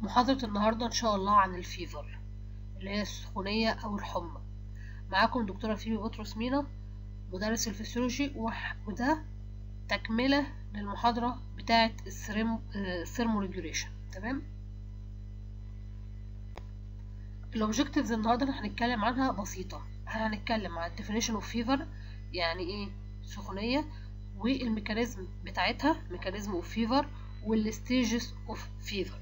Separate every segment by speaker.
Speaker 1: محاضرة النهاردة إن شاء الله عن الفيفر اللي هي السخونية أو الحمى معاكم دكتورة فيبي بطرس مينا مدرس الفسيولوجي وح- وده تكملة للمحاضرة بتاعة السيرم الثيرموريجوليشن تمام الأوبجكتيفز النهاردة اللي هنتكلم عنها بسيطة هنتكلم عن definition of fever يعني ايه سخونية والميكانيزم بتاعتها ميكانيزم اوف فيفر والستيجز اوف فيفر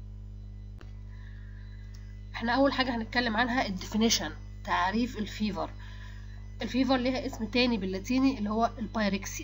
Speaker 1: احنا اول حاجه هنتكلم عنها الديفينيشن تعريف الفيفر الفيفر ليها اسم تاني باللاتيني اللي هو البايركسيا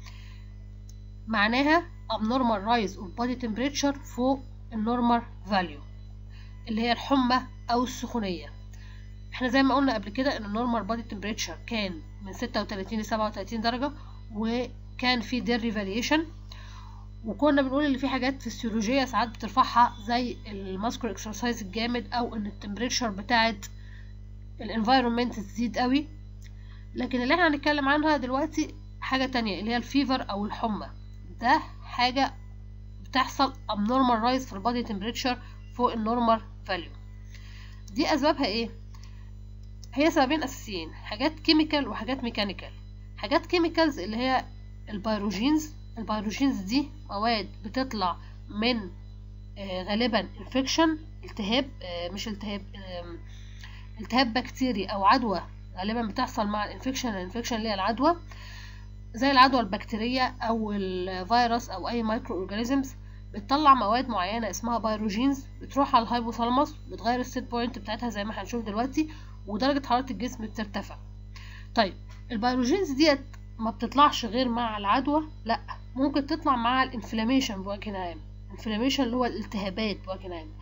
Speaker 1: معناها abnormal rise of body temperature فوق النورمال value اللي هي الحمى او السخونيه احنا زي ما قلنا قبل كده ان النورمال بادي تمبريتشر كان من 36 ل 37 درجه وكان في ديري فاريشن وكنا بنقول ان في حاجات فسيولوجيه ساعات بترفعها زي الماسكول اكسرسايز الجامد او ان التمبريتشر بتاعت الانفايرمنت تزيد قوي لكن اللي احنا هنتكلم عنها دلوقتي حاجه تانية اللي هي الفيفر او الحمى ده حاجه بتحصل abnormal rise في البادي تمبريتشر فوق النورمال فاليو دي اسبابها ايه هي سببين اساسيين حاجات كيميكال وحاجات ميكانيكال حاجات كيميكالز اللي هي البيروجينز البيروجينز دي مواد بتطلع من آه غالبا انفكشن التهاب آه مش التهاب آه التهاب بكتيري او عدوى غالبا بتحصل مع الانفكشن الانفكشن اللي هي العدوى زي العدوى البكتيرية او الفيروس او اي مايكرو اورجانيزمز بتطلع مواد معينة اسمها بيروجينز بتروح على الهايبوثالاموس بتغير السيت بوينت بتاعتها زي ما هنشوف دلوقتي ودرجة حرارة الجسم بترتفع طيب البيروجينز ديت ما بتطلعش غير مع العدوى لا ممكن تطلع مع الانفلاميشن بوجه عام الانفلاميشن اللي هو الالتهابات بوجه عام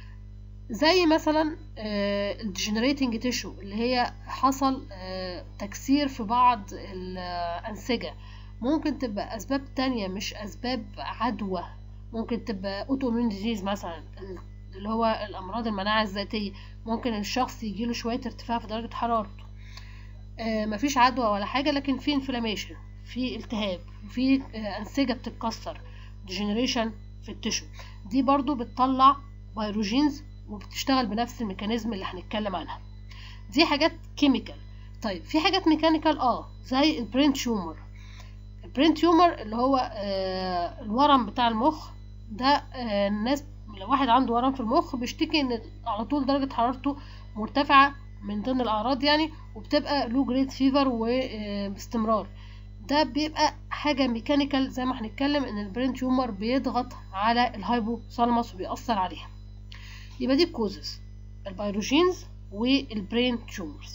Speaker 1: زي مثلا الديجنريتنج تيشو اللي هي حصل آه تكسير في بعض الأنسجة ممكن تبقى أسباب تانية مش أسباب عدوى ممكن تبقى اوتوميون ديزيز مثلا اللي هو الأمراض المناعة الذاتية ممكن الشخص يجيله شوية ارتفاع في درجة حرارته آه مفيش عدوى ولا حاجة لكن في انفلاميشن في التهاب وفي آه أنسجة بتتكسر ديجنريشن في التشو دي برضو بتطلع بيروجينز وبتشتغل بنفس الميكانيزم اللي هنتكلم عنها دي حاجات كيميكال طيب في حاجات ميكانيكال اه زي البرين تيومر البرين تيومر اللي هو آه الورم بتاع المخ ده آه الناس لو واحد عنده ورم في المخ بيشتكي ان على طول درجة حرارته مرتفعة من ضمن الاعراض يعني وبتبقى لو جريد فيفر وباستمرار ده بيبقى حاجة ميكانيكال زي ما هنتكلم ان البرين تيومر بيضغط على الهايبوثالاموس وبيأثر عليها يبقى دي الكوزز البيروجينز والبرين تيومرز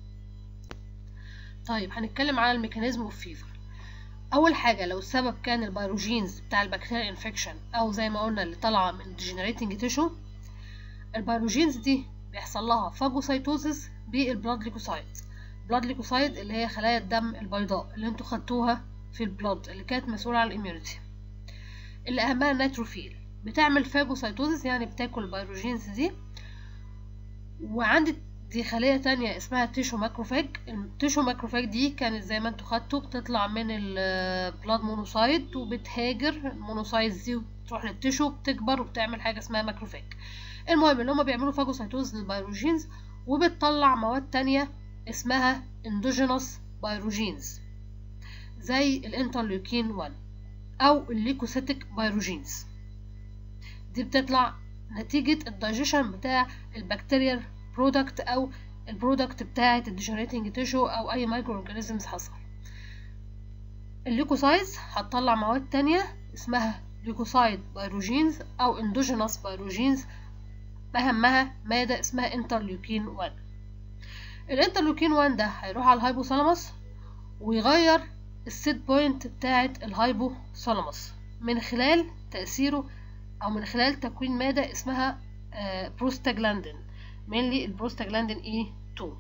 Speaker 1: طيب هنتكلم على الميكانيزم اوف فيفر اول حاجه لو السبب كان البيروجينز بتاع البكتيريا انفكشن او زي ما قلنا اللي طالعه من الديجنريتنج تيشو البيروجينز دي بيحصل لها فاجوسايتوزس بالبلاد ليكوسايت بلاد ليكوسايت اللي هي خلايا الدم البيضاء اللي انتوا خدتوها في البلاد اللي كانت مسؤوله عن الاميونيتي اللي اهمها النيتروفيل بتعمل فاجوسايتوزس يعني بتاكل البيروجينز دي وعندي دي خلية تانية اسمها تيشو ماكروفاج التيشو ماكروفاج دي كانت زي ما انتوا خدتوا بتطلع من البلاد مونوسايت وبتهاجر المونوسايت دي وتروح للتيشو بتكبر وبتعمل حاجة اسمها ماكروفاج المهم ان هما بيعملوا فاجوسايتوز للبيروجينز وبتطلع مواد تانية اسمها اندوجينوس بيروجينز زي الانترليوكين 1 او الليكوسيتيك بيروجينز دي بتطلع نتيجة الدايجيشن بتاع البكتيريال برودكت او البرودكت بتاعة الديجنريتنج تيشو او اي مايكرو اورجانيزمز حصل الليكوسايز هتطلع مواد تانية اسمها ليكوسايد بيروجينز او اندوجينوس بيروجينز اهمها مادة اسمها انترليوكين 1 الانترليوكين 1 ده هيروح على الهايبوثالاموس ويغير السيت بوينت بتاعة الهايبوثالاموس من خلال تأثيره او من خلال تكوين مادة اسمها بروستاجلاندين mainly البروستاجلاندين اي 2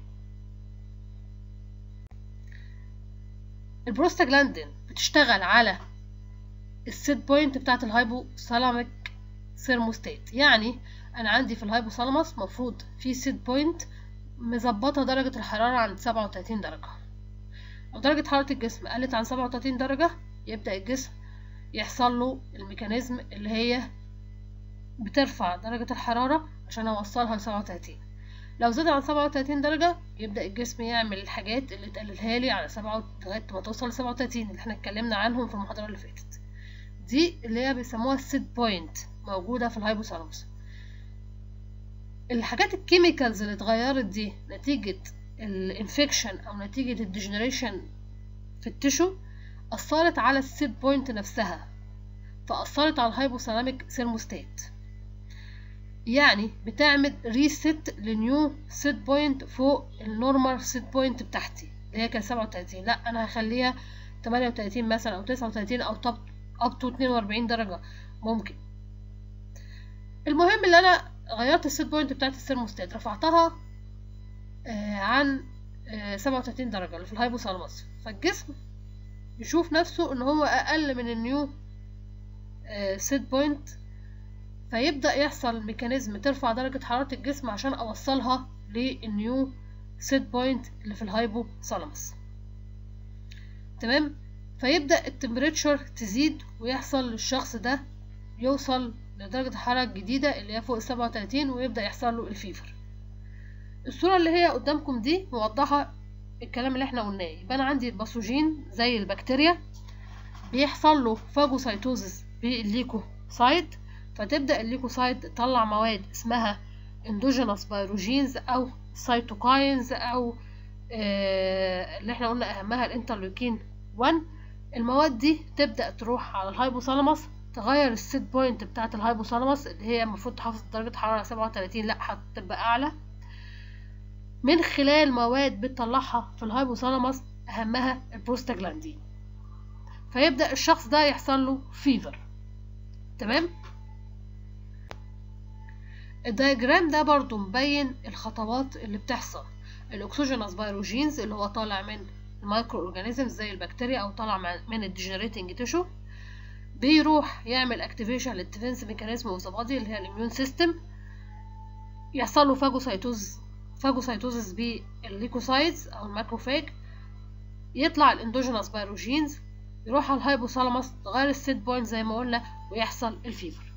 Speaker 1: البروستاجلاندين بتشتغل على السيت بوينت بتاعت الهايبوثالاميك ثيرموستات يعني انا عندي في الهايبوثالاموس مفروض في سيت بوينت مظبطة درجة الحرارة عند 37 درجة لو درجة حرارة الجسم قلت عن 37 درجة يبدأ الجسم يحصل له الميكانيزم اللي هي بترفع درجة الحرارة عشان اوصلها لسبعة وتلاتين لو زاد عن سبعة وتلاتين درجة يبدأ الجسم يعمل الحاجات اللي تقللها لي على سبعة لغاية ما توصل لسبعة وتلاتين اللي احنا اتكلمنا عنهم في المحاضرة اللي فاتت دي اللي هي بيسموها السيت بوينت موجودة في الهايبوثالاموس الحاجات الكيميكالز اللي اتغيرت دي نتيجة الانفكشن او نتيجة الديجنريشن في التشو أثرت على السيت بوينت نفسها فأثرت على الهايبوثالاميك ثيرموستات يعني بتعمل ريست لنيو سيت بوينت فوق النورمال سيت بوينت بتاعتي اللي هي كانت سبعة وتلاتين لا أنا هخليها تمانية وتلاتين مثلا أو تسعة وتلاتين أو طب أب تو اتنين وأربعين درجة ممكن المهم اللي أنا غيرت السيت بوينت بتاعت الثيرموستات رفعتها آه عن سبعة وتلاتين درجة اللي في الهايبوثالاموس فالجسم يشوف نفسه ان هو اقل من النيو سيت بوينت فيبدأ يحصل ميكانيزم ترفع درجة حرارة الجسم عشان اوصلها للنيو سيت بوينت اللي في الهايبوثالاموس تمام فيبدأ التمبريتشر تزيد ويحصل للشخص ده يوصل لدرجة الحرارة الجديدة اللي هي فوق السبعة وتلاتين ويبدأ يحصل له الفيفر الصورة اللي هي قدامكم دي موضحة الكلام اللي احنا قلناه يبقى انا عندي الباثوجين زي البكتيريا بيحصل له فاجوسايتوزس بالليكوسايت فتبدا الليكوسايت تطلع مواد اسمها اندوجينوس بايروجينز او سيتوكاينز او آه اللي احنا قلنا اهمها الانترلوكين 1 المواد دي تبدا تروح على الهايبوثالاموس تغير السيت بوينت بتاعه الهايبوثالاموس اللي هي المفروض تحافظ درجه حراره 37 لا هتبقى اعلى من خلال مواد بتطلعها في الهايبوثالاموس اهمها البروستاجلاندين فيبدا الشخص ده يحصل له فيفر تمام الدايجرام ده برضو مبين الخطوات اللي بتحصل الاكسجينوس بايروجينز اللي هو طالع من المايكرو اورجانيزمز زي البكتيريا او طالع من الديجنريتنج تيشو بيروح يعمل اكتيفيشن للديفنس ميكانيزم اوف ذا بودي اللي هي الاميون سيستم يحصل له فاجوسايتوز فاجوسايتوزس بالليكوسايتس او الماكروفاج يطلع الاندوجينوس بايروجينز يروح على الهايبوثالاموس تغير السيت بوينت زي ما قلنا ويحصل الفيفر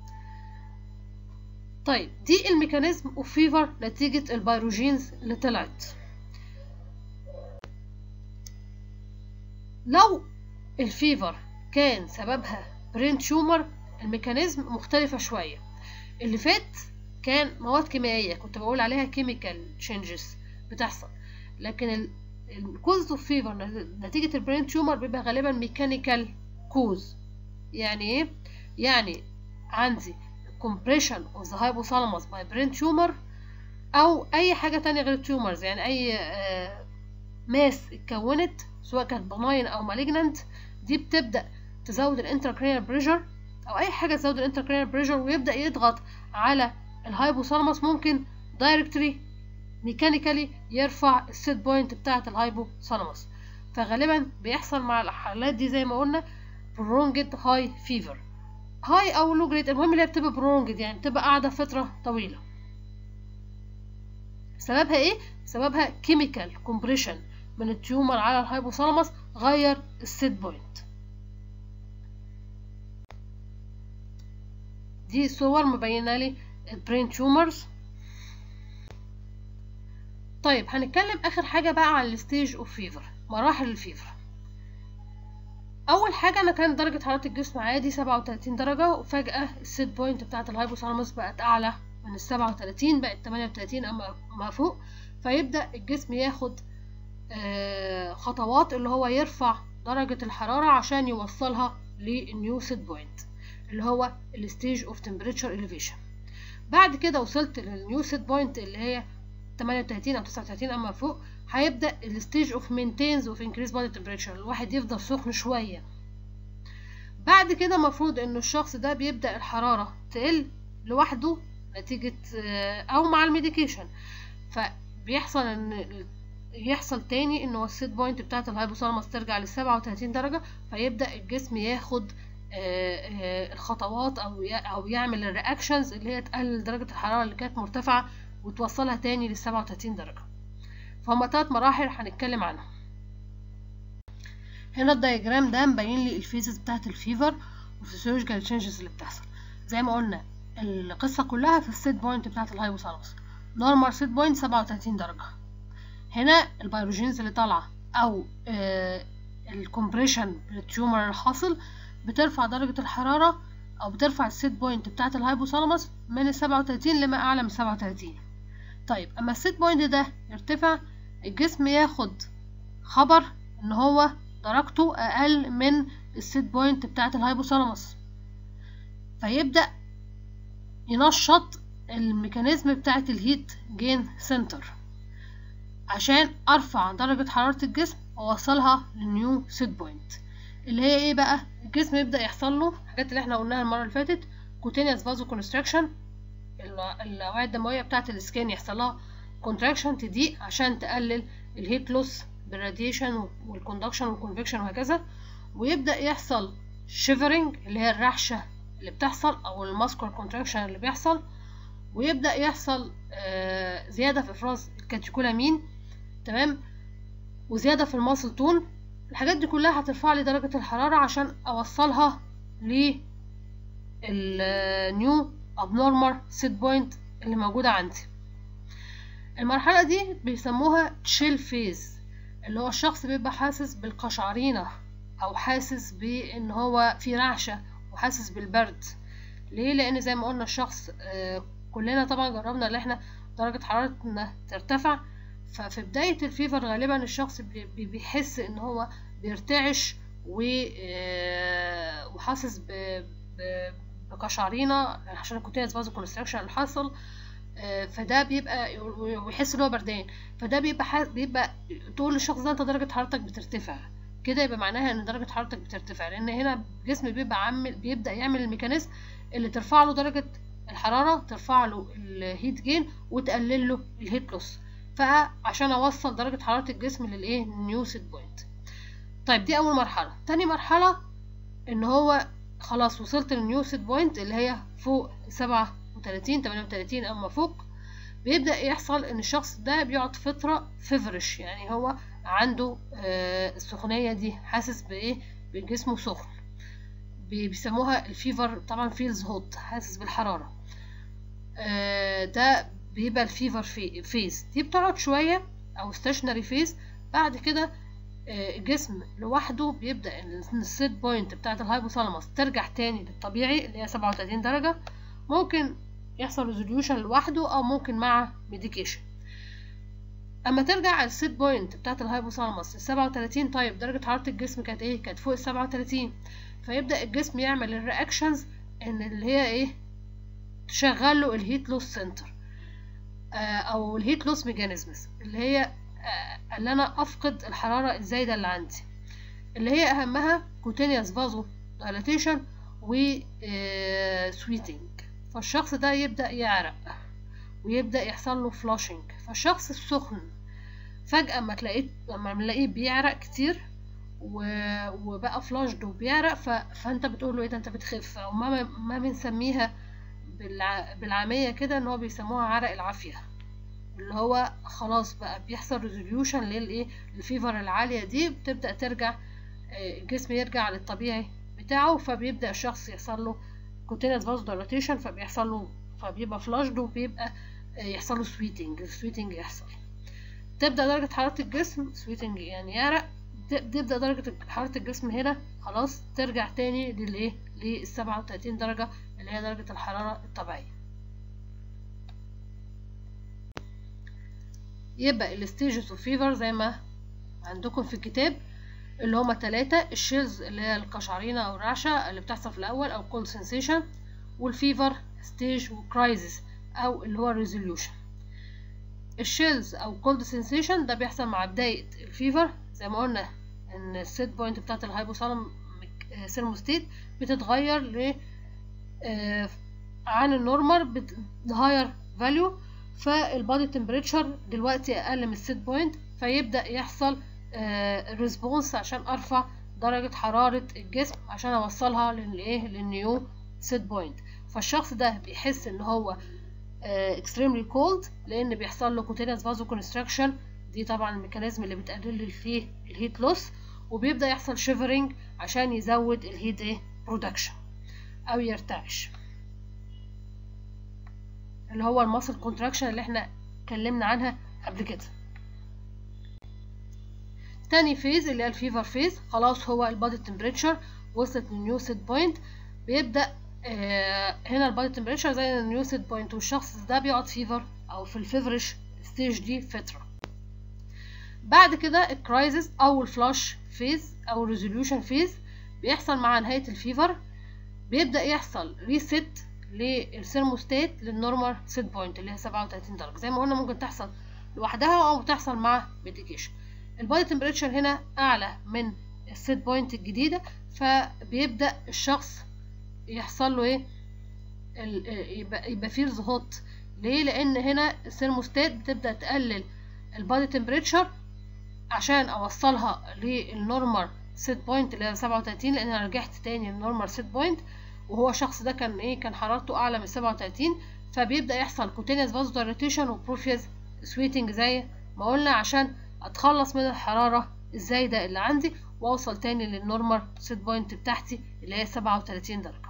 Speaker 1: طيب دي الميكانيزم اوف فيفر نتيجة البيروجينز اللي طلعت لو الفيفر كان سببها برين تيومر الميكانيزم مختلفة شوية اللي فات كان مواد كيميائية كنت بقول عليها كيميكال تشينجز بتحصل لكن الكوز اوف فيفر نتيجة البرين تيومر بيبقى غالبا ميكانيكال كوز يعني ايه؟ يعني عندي compression of the hypothalamus by brain tumor او اي حاجة تانية غير التيومرز يعني اي ماس اتكونت سواء كانت بناين او مالجنانت دي بتبدأ تزود الانتراكرينال بريشر او اي حاجة تزود الانتراكرينال بريشر ويبدأ يضغط على الهايبوثالاموس ممكن دايركتلي ميكانيكالي يرفع السيت بوينت بتاعة الهايبوثالاموس فغالبا بيحصل مع الحالات دي زي ما قلنا prolonged high fever هاي او لو جريد المهم اللي هي بتبقى برونجد يعني بتبقى قاعدة فترة طويلة سببها ايه؟ سببها كيميكال كومبريشن من التيومر على الهايبوثالاموس غير السيت بوينت دي صور مبينة لي البرين تيومرز طيب هنتكلم اخر حاجة بقى عن الستيج اوف فيفر مراحل الفيفر اول حاجه انا كانت درجه حراره الجسم عادي 37 درجه وفجاه السيت بوينت بتاعه الهايبوثالاموس بقت اعلى من ال 37 بقت 38 اما ما فوق فيبدا الجسم ياخد آه خطوات اللي هو يرفع درجه الحراره عشان يوصلها للنيو سيت بوينت اللي هو الستيج اوف تمبريتشر اليفيشن بعد كده وصلت للنيو سيت بوينت اللي هي 38 او 39 اما فوق هيبدا الستيج اوف مينتينز اوف انكريز بادي تمبريتشر الواحد يفضل سخن شويه بعد كده المفروض ان الشخص ده بيبدا الحراره تقل لوحده نتيجه او مع الميديكيشن فبيحصل ان يحصل تاني انه السيت بوينت بتاعه الهايبوثالاموس ترجع ل 37 درجه فيبدا الجسم ياخد الخطوات او او يعمل الرياكشنز اللي هي تقلل درجه الحراره اللي كانت مرتفعه وتوصلها تاني لل 37 درجه فهما تلات مراحل هنتكلم عنهم هنا الدايجرام ده مبين لي الفيزز بتاعت الفيفر والفسيولوجيكال تشينجز اللي بتحصل زي ما قلنا القصة كلها في السيت بوينت بتاعت الهايبوثالاموس نورمال سيت بوينت سبعة وتلاتين درجة هنا البيروجينز اللي طالعة أو آه الكومبريشن للتيومر الحاصل بترفع درجة الحرارة أو بترفع السيت بوينت بتاعت الهايبوثالاموس من السبعة وتلاتين لما أعلى من سبعة وتلاتين طيب أما السيت بوينت ده يرتفع الجسم ياخد خبر إن هو درجته أقل من السيت بوينت بتاعت الهايبوثالاموس فيبدأ ينشط الميكانيزم بتاعت الهيت جين سنتر عشان ارفع درجة حرارة الجسم واوصلها للنيو سيت بوينت اللي هي ايه بقى الجسم يبدأ يحصل له الحاجات اللي احنا قلناها المرة اللي فاتت كوتينيوس فازو كونستراكشن الاوعية الدموية بتاعت السكين يحصل لها كونتراكشن تضيق عشان تقلل الهيت لوس بالراديشن والكوندكشن والكونفكشن وهكذا ويبدأ يحصل شيفرنج اللي هي الرعشة اللي بتحصل او الماسكولار كونتراكشن اللي بيحصل ويبدأ يحصل آه زيادة في إفراز الكاتيكولامين تمام وزيادة في الماسل تون الحاجات دي كلها هترفع لي درجة الحرارة عشان أوصلها للنيو abnormal set بوينت اللي موجودة عندي المرحلة دي بيسموها chill phase اللي هو الشخص بيبقى حاسس بالقشعريرة أو حاسس بإن هو في رعشة وحاسس بالبرد ليه لأن زي ما قلنا الشخص آه كلنا طبعا جربنا ان احنا درجة حرارتنا ترتفع ففي بداية الفيفر غالبا الشخص بيحس ان هو بيرتعش وحاسس بقشعريرة عشان الكوتينس فازو كونستراكشن اللي حصل فده بيبقى ويحس ان هو بردان فده بيبقى بيبقى تقول للشخص ده انت درجة حرارتك بترتفع كده يبقى معناها ان درجة حرارتك بترتفع لان هنا الجسم بيبقى عامل بيبدأ يعمل الميكانيزم اللي ترفع له درجة الحرارة ترفع له الهيت جين وتقلل له الهيت لوس فعشان اوصل درجة حرارة الجسم للايه نيو سيت بوينت طيب دي اول مرحلة تاني مرحلة ان هو خلاص وصلت للنيو سيت بوينت اللي هي فوق سبعة وتلاتين تمانية وتلاتين اما فوق بيبدأ يحصل ان الشخص ده بيقعد فترة فيفرش يعني هو عنده آه السخونية دي حاسس بايه بجسمه سخن بيسموها الفيفر طبعا فيلز هوت حاسس بالحرارة آه ده بيبقى الفيفر في فيز دي بتقعد شوية او ستيشنري فيز بعد كده آه الجسم لوحده بيبدأ السيت بوينت بتاعة الهايبوثالاموس ترجع تاني للطبيعي اللي هي سبعة وتلاتين درجة ممكن يحصل ريزوليوشن لوحده او ممكن مع ميديكيشن اما ترجع السيت بوينت بتاعة الهايبوثالاموس السبعة وتلاتين طيب درجة حرارة الجسم كانت ايه كانت فوق السبعة وتلاتين فيبدأ الجسم يعمل الرياكشنز ان اللي هي ايه تشغل له الهيت لوس سنتر او الهيت لوس ميكانيزمز اللي هي آه اللي انا افقد الحرارة الزايدة اللي عندي اللي هي اهمها كوتينيوس فازو دايلاتيشن و سويتنج فالشخص ده يبدأ يعرق ويبدأ يحصل له فلاشنج فالشخص السخن فجأة ما تلاقيه لما نلاقيه بيعرق كتير و... وبقى فلاشد وبيعرق ف... فانت بتقول له ايه ده انت بتخف او ما ما بنسميها بالع... بالعامية كده ان هو بيسموها عرق العافية اللي هو خلاص بقى بيحصل ريزوليوشن للايه الفيفر العالية دي بتبدأ ترجع الجسم يرجع للطبيعي بتاعه فبيبدأ الشخص يحصل له كوتينس فازو دايلاتيشن فبيحصل له فبيبقى فلاشد وبيبقى يحصل له سويتنج السويتنج يحصل تبدأ درجة حرارة الجسم سويتنج يعني يعرق تبدأ درجة حرارة الجسم هنا خلاص ترجع تاني للايه للسبعة وتلاتين درجة اللي هي درجة الحرارة الطبيعية يبقى الستيجز اوف فيفر زي ما عندكم في الكتاب اللي هما تلاتة الشيلز اللي هي القشعريرة او الرعشة اللي بتحصل في الاول او كولد سensation والفيفر ستيج وكرايزس او اللي هو ريزوليوشن الشيلز او كولد سensation ده بيحصل مع بداية الفيفر زي ما قلنا ان السيت بوينت بتاعت الهايبوثالام سيرموستيت بتتغير ل عن النورمال هاير فاليو فالبادي تمبريتشر دلوقتي اقل من السيت بوينت فيبدا يحصل ريسبونس عشان ارفع درجه حراره الجسم عشان اوصلها للايه للنيو سيت بوينت فالشخص ده بيحس ان هو اكستريملي كولد لان بيحصل له كوتينس فازو كونستراكشن دي طبعا الميكانيزم اللي بتقلل فيه الهيت لوس وبيبدا يحصل شيفرنج عشان يزود الهيت ايه برودكشن او يرتعش اللي هو الماسل كونتراكشن اللي احنا اتكلمنا عنها قبل كده تاني فيز اللي هي الفيفر فيز خلاص هو البادي تمبريتشر وصلت للنيو سيت بوينت بيبدا آه هنا البادي تمبريتشر زي النيو سيت بوينت والشخص ده بيقعد فيفر او في الفيفرش ستيج دي فتره بعد كده الكرايزس او الفلاش فيز او الريزوليوشن فيز بيحصل مع نهايه الفيفر بيبدا يحصل ريست للثيرموستات للنورمال سيت بوينت اللي هي 37 درجه زي ما قلنا ممكن تحصل لوحدها او تحصل مع ميديكيشن البادي تمبريتشر هنا اعلى من السيت بوينت الجديده فبيبدا الشخص يحصل له ايه يبقى, يبقى فيلز هوت ليه لان هنا الثيرموستات بتبدا تقلل البادي تمبريتشر عشان اوصلها للنورمال سيت بوينت اللي هي 37 لان انا رجعت تاني للنورمال سيت بوينت وهو الشخص ده كان ايه كان حرارته اعلى من 37 فبيبدا يحصل كوتينيوس فازو دايليتيشن وبروفيوس سويتنج زي ما قلنا عشان اتخلص من الحراره الزايده اللي عندي واوصل تاني للنورمال سيت بوينت بتاعتي اللي هي 37 درجه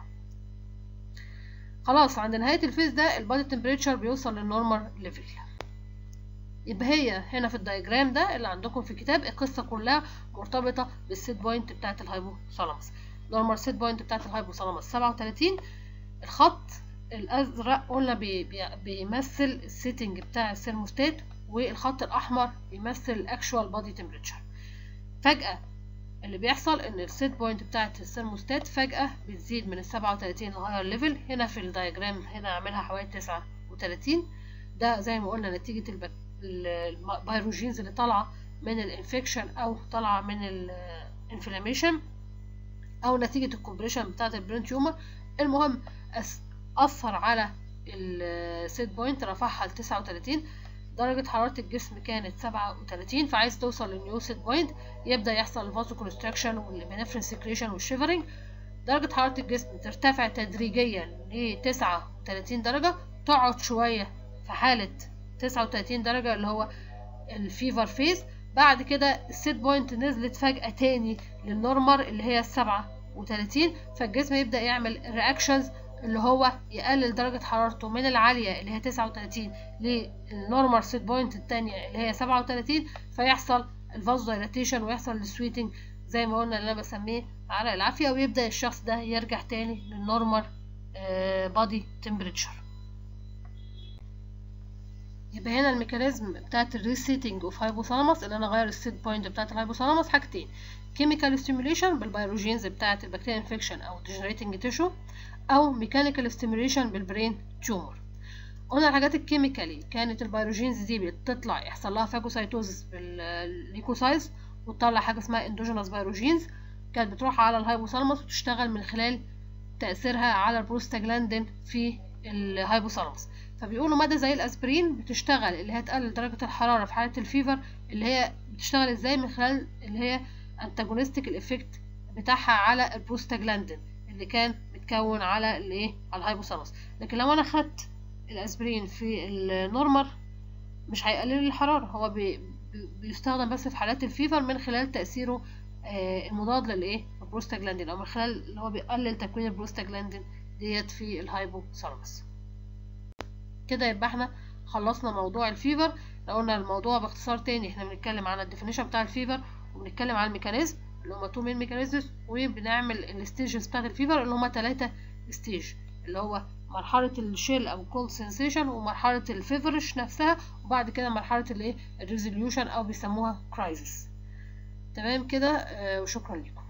Speaker 1: خلاص عند نهايه الفيز ده البادي تمبريتشر بيوصل للنورمال ليفل يبقى هي هنا في الدايجرام ده اللي عندكم في الكتاب القصه كلها مرتبطه بالسيت بوينت بتاعه الهايبوثالاموس نورمال سيت بوينت بتاعه الهايبوثالاموس 37 الخط الازرق قلنا بي بي بيمثل السيتنج بتاع الثيرموستات والخط الاحمر بيمثل الاكشوال بادي تمبريتشر فجاه اللي بيحصل ان السيت بوينت بتاعه الثيرموستات فجاه بتزيد من ال 37 لهاير ليفل هنا في الدايجرام هنا عاملها حوالي 39 ده زي ما قلنا نتيجه البك... البيروجينز اللي طالعه من الانفكشن او طالعه من الانفلاميشن او نتيجه الكومبريشن بتاعه البرين تيومر المهم اثر على السيت بوينت رفعها ل 39 درجة حرارة الجسم كانت 37 فعايز توصل للنيو سيت بوينت يبدأ يحصل الفازو كونستراكشن والبنفرين سكريشن والشيفرنج درجة حرارة الجسم ترتفع تدريجيا ل 39 درجة تقعد شوية في حالة 39 درجة اللي هو الفيفر فيز بعد كده السيت بوينت نزلت فجأة تاني للنورمال اللي هي السبعة وتلاتين فالجسم يبدأ يعمل رياكشنز اللي هو يقلل درجة حرارته من العالية اللي هي تسعة وتلاتين للنورمال سيت بوينت التانية اللي هي سبعة وتلاتين فيحصل الفازو دايلاتيشن ويحصل السويتنج زي ما قلنا اللي انا بسميه على العافية ويبدأ الشخص ده يرجع تاني للنورمال بادي تمبريتشر يبقى هنا الميكانيزم بتاعت الريسيتنج اوف هايبوثالاموس ان انا اغير السيت بوينت بتاعت الهايبوثالاموس حاجتين كيميكال ستيميوليشن بالبيروجينز بتاعت البكتيريا انفكشن او ديجنريتنج تيشو او ميكانيكال ستيميوليشن بالبرين تيومر قلنا الحاجات الكيميكالي كانت البيروجينز دي بتطلع يحصل لها فاجوسايتوزس بالليكوسايز وتطلع حاجه اسمها اندوجينوس بيروجينز كانت بتروح على الهايبوثالاموس وتشتغل من خلال تاثيرها على البروستاجلاندين في الهايبوثالاموس فبيقولوا مادة زي الاسبرين بتشتغل اللي هي تقلل درجة الحرارة في حالة الفيفر اللي هي بتشتغل ازاي من خلال اللي هي انتاجونستيك الافكت بتاعها على البروستاجلاندين اللي كان متكون على الايه على الهايبوثالاموس لكن لو انا خدت الاسبرين في النورمال مش هيقلل الحرارة هو بي بيستخدم بس في حالات الفيفر من خلال تأثيره آه المضاد للايه البروستاجلاندين او من خلال اللي هو بيقلل تكوين البروستاجلاندين ديت في الهايبوثالاموس كده يبقى احنا خلصنا موضوع الفيفر لو قلنا الموضوع باختصار تاني احنا بنتكلم عن الديفينيشن بتاع الفيفر وبنتكلم عن الميكانيزم اللي هما تو مين ميكانيزمز وبنعمل الستيجز بتاعت الفيفر اللي هما تلاتة ستيج اللي هو مرحلة الشيل او كولد سensation ومرحلة الفيفرش نفسها وبعد كده مرحلة الايه الريزوليوشن او بيسموها كرايزس تمام كده آه وشكرا لكم